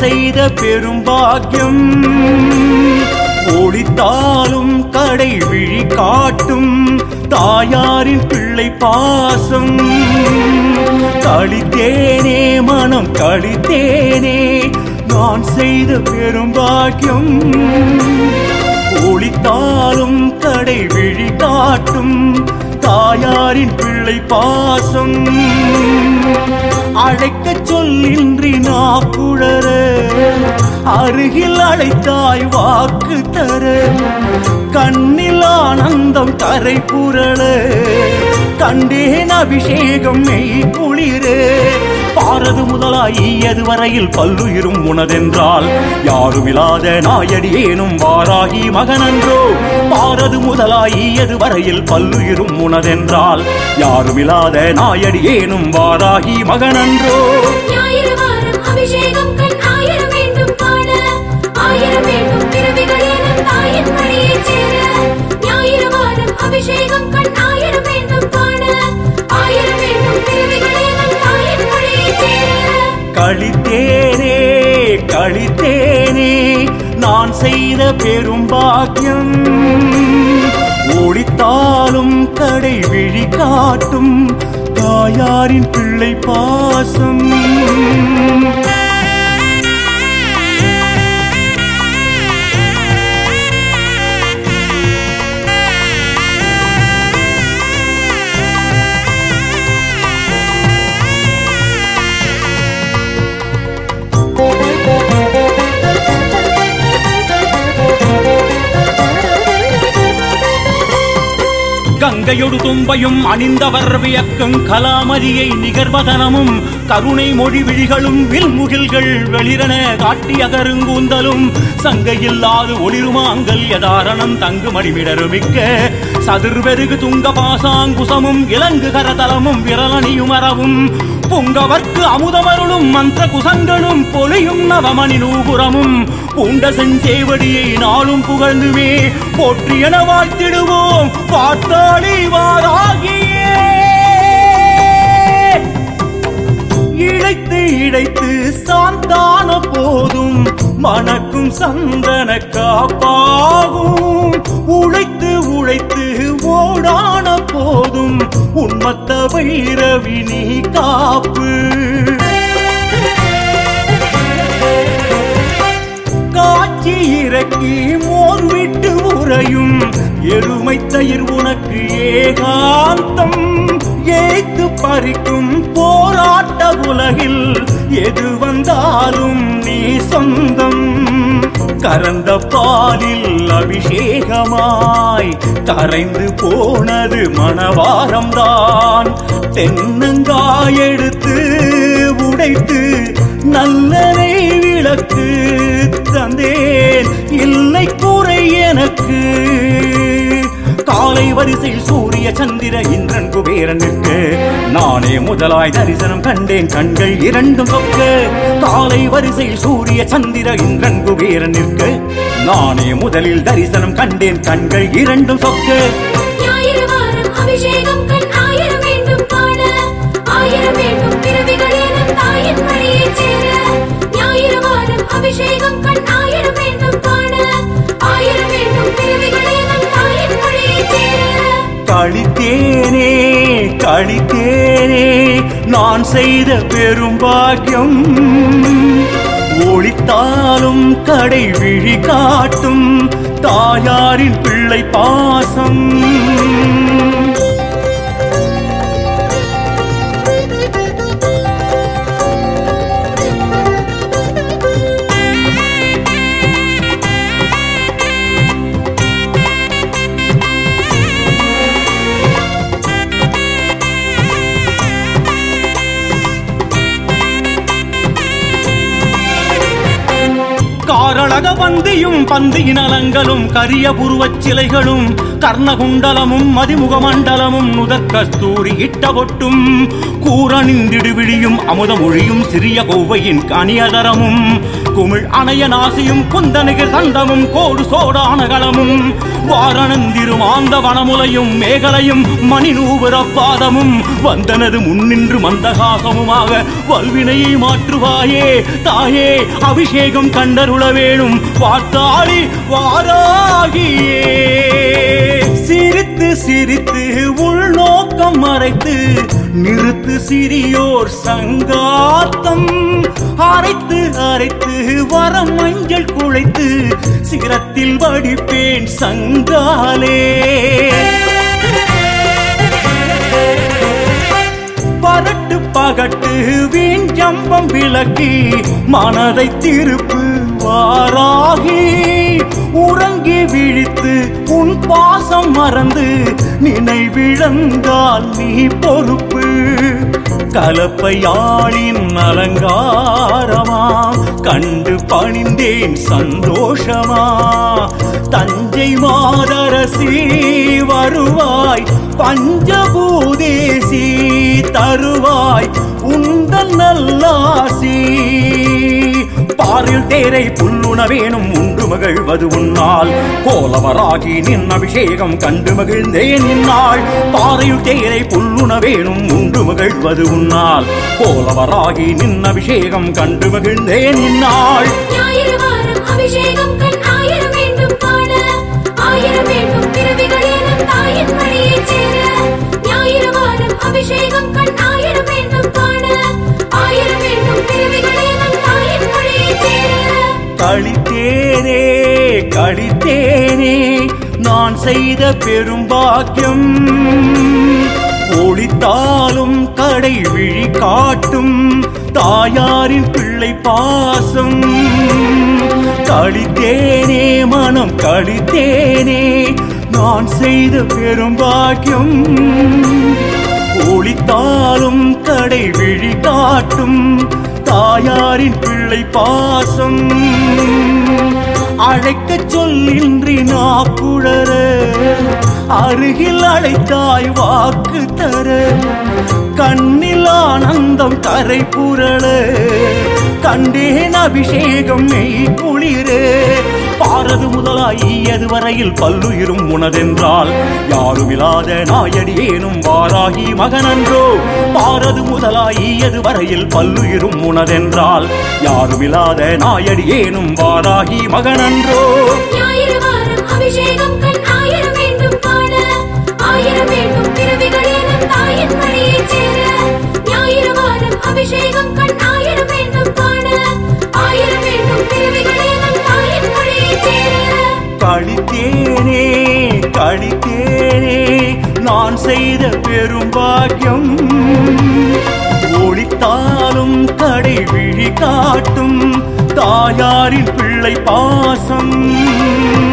செய்த பெரும் பாக்கியம் ஒளித்தாலும் கடை விழி காட்டும் தாயாரின் பிள்ளை பாசம் கழித்தேனே மனம் கழித்தேனே நான் செய்த பெரும் பாக்கியம் ஒளித்தாலும் கடை விழி காட்டும் தாயாரின் பிள்ளை பாசம் அழைக்கச் சொல்லின்றி நாக்குழற அருகில் அழைத்தாய் வாக்கு தர கண்ணில் ஆனந்தம் கரை புரள கண்டேன் அபிஷேகம் மெய் குளிரே பாரது முதலாய் ஈயது வரையில் பல்லுயிரும் உனதென்றால் யாருமில்லாத நாயடியேனும் வாராகி மகனன்றோ பாரது முதலாய் ஈயது வரையில் பல்லுயிரும் உனதென்றால் யாருமில்லாத நாயடியேனும் வாராகி மகனன்றோ ஞாயிறு வாரம் அபிஷேகம் கண் ஆயிரம் வேண்டும் காண ஆயிரம் வேண்டும் பிறவிகளிலும் தாயின் மடியை சேர ஞாயிறு வாரம் அபிஷேகம் கண் ஆயிரம் வேண்டும் காண ஆயிரம் வேண்டும் பிறவிகளிலும் தாயின் மடியை சேர கழித்தேனே கழித்தேனே நான் செய்த பெரும் பாக்கியம் ஒளித்தாலும் கடை விழி காட்டும் தாயாரின் பிள்ளை பாசம் கங்கையொடு தும்பையும் அணிந்தவர் வியக்கும் கலாமதியை நிகர்வதனமும் கருணை மொழி விழிகளும் வில்முகில்கள் வெளிரன காட்டிய கருங்கூந்தலும் சங்கையில்லாது ஒளிருமாங்கல் யதாரணம் தங்கு மடிமிடருமிக்க சதுர்வெருகு துங்க பாசாங்குசமும் இலங்கு கரதலமும் விரலணியும் அறவும் புங்கவர்க்கு அமுதமருளும் மந்திர குசங்களும் பொலியும் நவமணி நூபுரமும் பூண்ட செஞ்சேவடியை நாளும் புகழ்ந்துமே போற்றியன வாழ்த்திடுவோம் பார்த்தாளி வாராகியே இழைத்து இழைத்து சாந்தான போதும் மணக்கும் சந்தன காப்பாகும் உழைத்து உழைத்து ஓடான போதும் உண்மத்த வைரவி நீ காப்பு காட்சி இறக்கி மோர் விட்டு உறையும் எருமை தயிர் உனக்கு ஏகாந்தம் ஏத்து பறிக்கும் போராட்ட உலகில் எது வந்தாலும் நீ சொந்தம் கறந்த பாலில் அபிஷேகமாய் கரைந்து போனது மணவாரம்தான் தென்னங்காய் எடுத்து உடைத்து நல்லரை விளக்கு தந்தேன் இல்லை குறை எனக்கு காலை வரிசையில் சூரிய சந்திர இந்திரன் குபேரனுக்கு நானே முதலாய் தரிசனம் கண்டேன் கண்கள் இரண்டும் சொக்க காலை வரிசையில் சூரிய சந்திர இந்திரன் குபேரனிற்கு நானே முதலில் தரிசனம் கண்டேன் கண்கள் இரண்டும் சொக்க ஞாயிறு வாரம் அபிஷேகம் கண் ஆயிரம் வேண்டும் காண ஆயிரம் வேண்டும் பிறவிகளிலும் தாயின் மடியை சேர ஞாயிறு வாரம் அபிஷேகம் கண் ஆயிரம் வேண்டும் காண ஆயிரம் வேண்டும் பிறவிகளிலும் தாயின் மடியை சேர கழித்தேனே கழித்தேனே நான் செய்த பெரும் பாக்கியம் ஒளித்தாலும் கடை விழி காட்டும் தாயாரின் பிள்ளை பாசம் காரண கதபந்தியும் பந்தியின் அலங்களும் கரிய புருவச் சிலைகளும் கர்ணகுண்டலமும் மதிமுக மண்டலமும் நுதற் கஸ்தூரி இட்ட பொட்டும் கூரணிந்திடு விழியும் அமுதமொழியும் சிறிய கோவையின் கனியதரமும் குமிழ் அணைய நாசியும் குந்தனிகர் சந்தமும் கோடு சோடானகளமும் வாரணந்திரும் ஆந்த வனமுலையும் மேகலையும் மணிநூபுர பாதமும் வந்தனது முன்னின்று மந்தகாசமுமாக வல்வினையை மாற்றுவாயே தாயே அபிஷேகம் கண்டருள வேணும் பார்த்தாளி வாராகியே சிரித்து சிரித்து உள்நோக்கம் மறைத்து நிறுத்து சிறியோர் சங்காத்தம் அரைத்து அரைத்து வரம் மஞ்சள் குழைத்து சிரத்தில் வடிப்பேன் சங்காலே பரட்டு பகட்டு வீண் ஜம்பம் விளக்கி மனதை திருப்பு வாராகி உறங்கி விழித்து உன் பாசம் மறந்து நினைவிழந்தால் நீ பொறுப்பு கலப்பையாளின் அலங்காரமா கண்டு பணிந்தேன் சந்தோஷமா தஞ்சை மாதரசி வருவாய் பஞ்சபூதேசி தருவாய் உந்தன் நல்லாசி பாரில் தேரை புல்லுண வேணும் உண்டு மகிழ்வது உன்னால் கோலவராகி நின் அபிஷேகம் கண்டு மகிழ்ந்தேன் இந்நாள் பாறையில் தேரை புல்லுண வேணும் உண்டு மகிழ்வது உன்னால் கோலவராகி நின் அபிஷேகம் கண்டு மகிழ்ந்தேன் இந்நாள் ஞாயிறு வாரம் அபிஷேகம் கண் ஆயிரம் வேண்டும் காண ஆயிரம் வேண்டும் பிறவிகளேனும் தாயின் மடியை சேர ஞாயிறு வாரம் அபிஷேகம் கண் ஆயிரம் வேண்டும் காண ஆயிரம் வேண்டும் பிறவிகளேனும் தாயின் மடியை சேர கழித்தேனே கழித்தேனே நான் செய்த பெரும் பாக்கியம் ஒளித்தாலும் கடை விழி காட்டும் தாயாரின் பிள்ளை பாசம் கழித்தேனே மனம் கழித்தேனே நான் செய்த பெரும் பாக்கியம் ஒளித்தாலும் கடை விழி காட்டும் தாயாரின் பிள்ளை பாசம் அழைக்கச் சொல்லின்றி நாக்குழற அருகில் அழைத்தாய் வாக்கு தர கண்ணில் ஆனந்தம் கரை புரள கண்டேன் அபிஷேகம் மெய் குளிரே பாரது முதலாயியது வரையில் பல்லுயிரும் உனதென்றால் யாருமில்லாத நாயடியேனும் வாராகி மகனன்றோ பாரது முதலாயியது வரையில் பல்லுயிரும் உனதென்றால் யாருமில்லாத நாயடியேனும் வாராகி மகனன்றோ ஞாயிறு வாரம் அபிஷேகம் கண் ஆயிரம் வேண்டும் காண ஆயிரம் வேண்டும் பிறவிகளேனும் தாயின் மடியை சேர ஞாயிறு வாரம் அபிஷேகம் கண் ஆயிரம் வேண்டும் காண ஆயிரம் வேண்டும் பிறவிகளேனும் தாயின் மடியை சேர கழித்தேனே கழித்தேனே நான் செய்த பெரும் பாக்கியம் ஒளித்தாலும் கடை விழி காட்டும் தாயாரின் பிள்ளை பாசம்